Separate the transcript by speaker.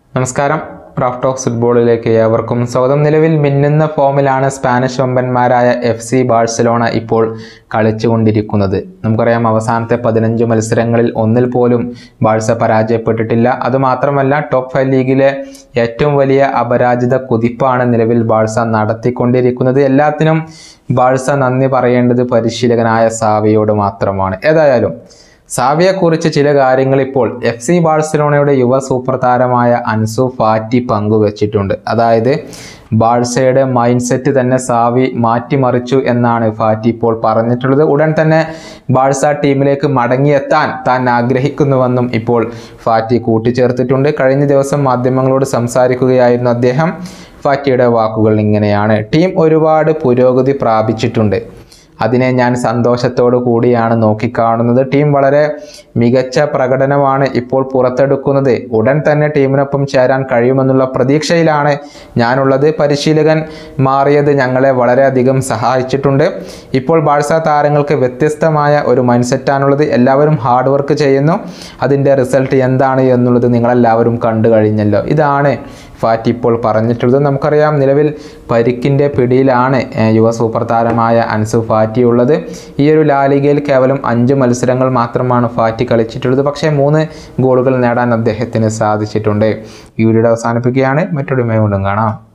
Speaker 1: നമസ്കാരം craft of ഫുട്ബോളിലേക്ക് ഏവർക്കും സ്വാഗതം നിലവിൽ മിന്നുന്ന ഫോമിലാണ് സ്പാനിഷ് വമ്പന്മാരായ എഫ് സി ബാഴ്സലോണ ഇപ്പോൾ കളിച്ചുകൊണ്ടിരിക്കുന്നത് നമുക്കറിയാം അവസാനത്തെ പതിനഞ്ച് മത്സരങ്ങളിൽ ഒന്നിൽ പോലും ബാഴ്സ പരാജയപ്പെട്ടിട്ടില്ല അതുമാത്രമല്ല ടോപ്പ് ഫൈവ് ലീഗിലെ ഏറ്റവും വലിയ അപരാജിത കുതിപ്പാണ് നിലവിൽ ബാഴ്സ നടത്തിക്കൊണ്ടിരിക്കുന്നത് എല്ലാത്തിനും ബാഴ്സ നന്ദി പറയേണ്ടത് പരിശീലകനായ സാവിയോട് മാത്രമാണ് ഏതായാലും സാവിയെക്കുറിച്ച് ചില കാര്യങ്ങൾ ഇപ്പോൾ എഫ് സി ബാഴ്സലോണയുടെ യുവ സൂപ്പർ താരമായ അൻസു ഫാറ്റി പങ്കുവച്ചിട്ടുണ്ട് അതായത് ബാഴ്സയുടെ മൈൻഡ് സെറ്റ് തന്നെ സാവി മാറ്റിമറിച്ചു എന്നാണ് ഫാറ്റി ഇപ്പോൾ പറഞ്ഞിട്ടുള്ളത് ഉടൻ തന്നെ ബാഴ്സ ടീമിലേക്ക് മടങ്ങിയെത്താൻ താൻ ആഗ്രഹിക്കുന്നുവെന്നും ഇപ്പോൾ ഫാറ്റി കൂട്ടിച്ചേർത്തിട്ടുണ്ട് കഴിഞ്ഞ ദിവസം മാധ്യമങ്ങളോട് സംസാരിക്കുകയായിരുന്നു അദ്ദേഹം ഫാറ്റിയുടെ വാക്കുകൾ ഇങ്ങനെയാണ് ടീം ഒരുപാട് പുരോഗതി പ്രാപിച്ചിട്ടുണ്ട് അതിനെ ഞാൻ സന്തോഷത്തോടു കൂടിയാണ് നോക്കിക്കാണുന്നത് ടീം വളരെ മികച്ച പ്രകടനമാണ് ഇപ്പോൾ പുറത്തെടുക്കുന്നത് ഉടൻ തന്നെ ടീമിനൊപ്പം ചേരാൻ കഴിയുമെന്നുള്ള പ്രതീക്ഷയിലാണ് ഞാനുള്ളത് പരിശീലകൻ മാറിയത് ഞങ്ങളെ വളരെയധികം സഹായിച്ചിട്ടുണ്ട് ഇപ്പോൾ ബാഴ്സ താരങ്ങൾക്ക് വ്യത്യസ്തമായ ഒരു മൈൻഡ് സെറ്റാണുള്ളത് എല്ലാവരും ഹാർഡ് വർക്ക് ചെയ്യുന്നു അതിൻ്റെ റിസൾട്ട് എന്താണ് എന്നുള്ളത് നിങ്ങളെല്ലാവരും കണ്ടു കഴിഞ്ഞല്ലോ ഇതാണ് ഫാറ്റി ഇപ്പോൾ പറഞ്ഞിട്ടുള്ളത് നമുക്കറിയാം നിലവിൽ പരിക്കിൻ്റെ പിടിയിലാണ് ഏഹ്, യുവ സൂപ്പർ താരമായ അൻസു ഫാറ്റി ഉള്ളത് ഈ ഒരു ലാലിഗയിൽ കേവലം അഞ്ച് മത്സരങ്ങൾ മാത്രമാണ് ഫാറ്റി കളിച്ചിട്ടുള്ളത് പക്ഷേ മൂന്ന് ഗോളുകൾ നേടാൻ അദ്ദേഹത്തിന് സാധിച്ചിട്ടുണ്ട് ഈ വീഡിയോ അവസാനിപ്പിക്കുകയാണ് മറ്റൊരു വീണ്ടും കാണാം